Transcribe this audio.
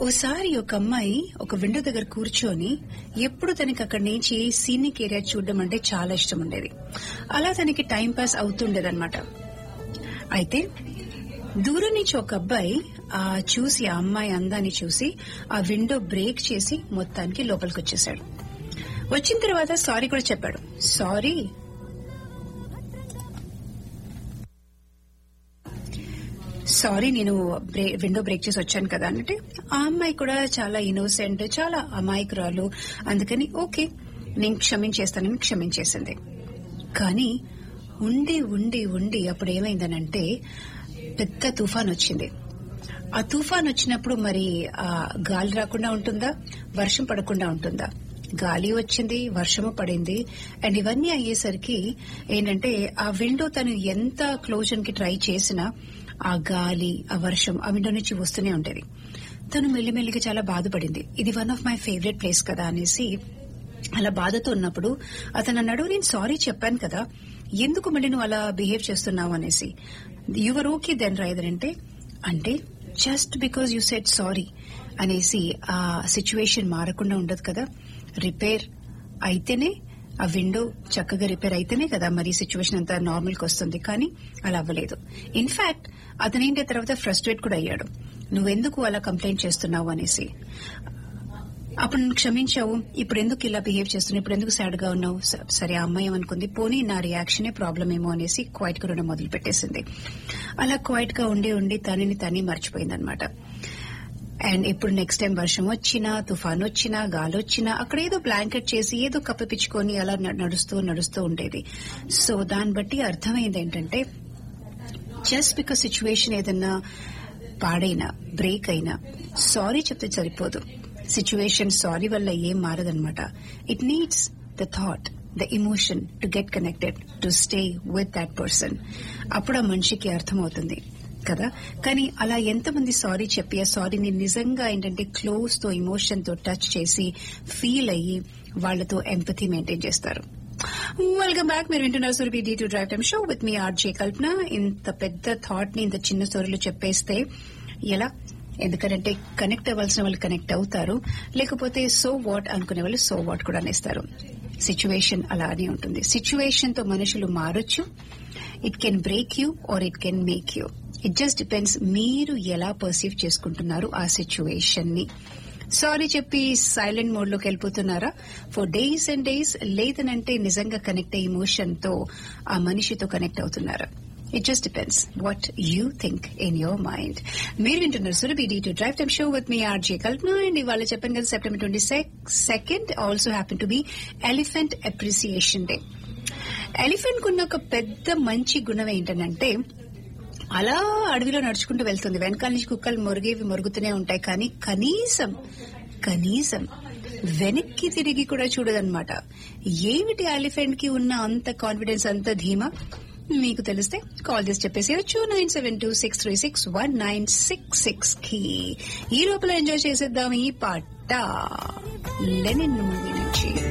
ఓసారి ఒక అమ్మాయి ఒక విండో దగ్గర కూర్చొని ఎప్పుడు తనకి అక్కడి నుంచి సీనిక్ ఏరియా చూడడం అంటే చాలా ఇష్టం ఉండేది అలా తనకి టైం పాస్ అవుతుండేదన్నమాట అయితే దూరం నుంచి ఒక అబ్బాయి ఆ చూసి ఆ అమ్మాయి అందాన్ని చూసి ఆ విండో బ్రేక్ చేసి మొత్తానికి లోపలికి వచ్చేసాడు వచ్చిన తర్వాత సారీ కూడా చెప్పాడు సారీ సారీ నేను బ్రే- విండో బ్రేక్ చేసి వచ్చాను కదా అంటే ఆ అమ్మాయి కూడా చాలా ఇన్నోసెంట్ చాలా అమాయకురాలు అందుకని ఓకే నేను క్షమించేస్తానని క్షమించేసింది కానీ ఉండి ఉండి ఉండి అప్పుడు ఏమైందనంటే పెద్ద తుఫాన్ వచ్చింది ఆ తుఫాన్ వచ్చినప్పుడు మరి ఆ గాలి రాకుండా ఉంటుందా వర్షం పడకుండా ఉంటుందా గాలి వచ్చింది వర్షము పడింది అండ్ ఇవన్నీ అయ్యేసరికి ఏంటంటే ఆ విండో తను ఎంత క్లోజన్ కి ట్రై చేసినా ఆ గాలి ఆ వర్షం ఆ విండో నుంచి వస్తూనే ఉండేది తను మెల్లిమెల్లిగా చాలా బాధపడింది ఇది one of my favourite place కదా అనేసి అలా బాధతో ఉన్నప్పుడు అతను అన్నాడు నేను సారీ చెప్పాను కదా ఎందుకు మళ్ళీ నువ్వు అలా బిహేవ్ చేస్తున్నావు అనేసి యువర్ ఓకే దెన్ రైదర్ అంటే అంటే just because you set sorry అనేసి ఆ సిచ్యువేషన్ మారకుండా ఉండదు కదా రిపేర్ అయితేనే ఆ విండో చక్కగా రిపేర్ అయితేనే కదా మరి సిచ్యువేషన్ అంతా నార్మల్ కి వస్తుంది కానీ అలా అవ్వలేదు ఇన్ఫాక్ట్ అతనేంటి తర్వాత ఫ్రస్ట్రేట్ కూడా అయ్యాడు నువ్వెందుకు అలా కంప్లైంట్ చేస్తున్నావు అనేసి అప్పుడు నువ్వు క్షమించావు ఇప్పుడు ఎందుకు ఇలా బిహేవ్ చేస్తున్నావు ఇప్పుడు ఎందుకు సాడ్ గా ఉన్నావు స- సరే ఆ అమ్మాయి ఏమనుకుంది పోనీ నా రియాక్షనే ప్రాబ్లం ఏమో అనేసి క్వైట్ గా ఉండడం మొదలు పెట్టేసింది అలా క్వైట్ గా ఉండి ఉండి తనని తనే మర్చిపోయింది అనమాట అండ్ ఇప్పుడు నెక్స్ట్ టైం వర్షం వచ్చినా తుఫాన్ వచ్చినా గాలి వచ్చినా అక్కడ ఏదో బ్లాంకెట్ చేసి ఏదో కప్పిపించుకొని అలా న- నడుస్తూ నడుస్తూ ఉండేది సో దాన్ని బట్టి అర్థమైంది ఏంటంటే జస్ట్ బికాస్ సిచ్యువేషన్ ఏదన్నా పాడైనా బ్రేక్ అయినా సారీ చెప్తే సరిపోదు సిచ్యువేషన్ సారీ వల్ల ఏం మారదనమాట it needs the thought the emotion to get connected to stay with that person అప్పుడు ఆ మనిషికి అర్థమవుతుంది కదా కానీ అలా ఎంతమంది సారీ చెప్పి ఆ సారీని నిజంగా ఏంటంటే క్లోజ్ తో ఇమోషన్ తో టచ్ చేసి ఫీల్ అయ్యి వాళ్లతో ఎంపతి మెయింటైన్ చేస్తారు వెల్కమ్ బ్యాక్ మీరు వింటున్నారు Surabhi D to drive time show with మీ ఆర్జే కల్పన ఇంత పెద్ద థాట్ ని ఇంత చిన్న స్టోరీలు చెప్పేస్తే ఎలా ఎందుకంటే కనెక్ట్ అవ్వాల్సిన వాళ్ళు కనెక్ట్ అవుతారు లేకపోతే సో వాట్ అనుకునే వాళ్ళు సో వాట్ కూడా అనేస్తారు సిచ్యువేషన్ అలానే ఉంటుంది సిచ్యువేషన్ తో మనుషులు మారొచ్చు it can break you or it can make you it just depends మీరు ఎలా పర్సీవ్ చేసుకుంటున్నారు ఆ సిచ్యువేషన్ ని సారీ చెప్పి సైలెంట్ మోడ్ లోకి వెళ్ళిపోతున్నారా ఫర్ డేస్ అండ్ డేస్ లేదనంటే నిజంగా కనెక్ట్ అయ్యే ఇమోషన్ తో ఆ మనిషితో కనెక్ట్ అవుతున్నారా it just depends what you think in your mind మీరు వింటున్నారు Surabhi D to drive time show with మీ ఆర్జే కల్పన అండ్ ఇవాళ చెప్పాను కదా September twenty second also happy to be elephant appreciation day elephant కున్న ఒక పెద్ద మంచి గుణం ఏంటంటే అలా అడవిలో నడుచుకుంటూ వెళ్తుంది వెనకాల నుంచి కుక్కలు మొరిగేవి మొరుగుతూనే ఉంటాయి కానీ కనీసం కనీసం వెనక్కి తిరిగి కూడా చూడదన్నమాట ఏమిటి ఎలిఫెంట్ కి ఉన్న అంత కాన్ఫిడెన్స్ అంత ధీమా మీకు తెలిస్తే కాల్ చేసి చెప్పేసేయచ్చు nine seven two six three six one nine six six కి ఈ లోపల ఎంజాయ్ చేసేద్దాం ఈ పాట లెనిన్ మూవీ నుంచి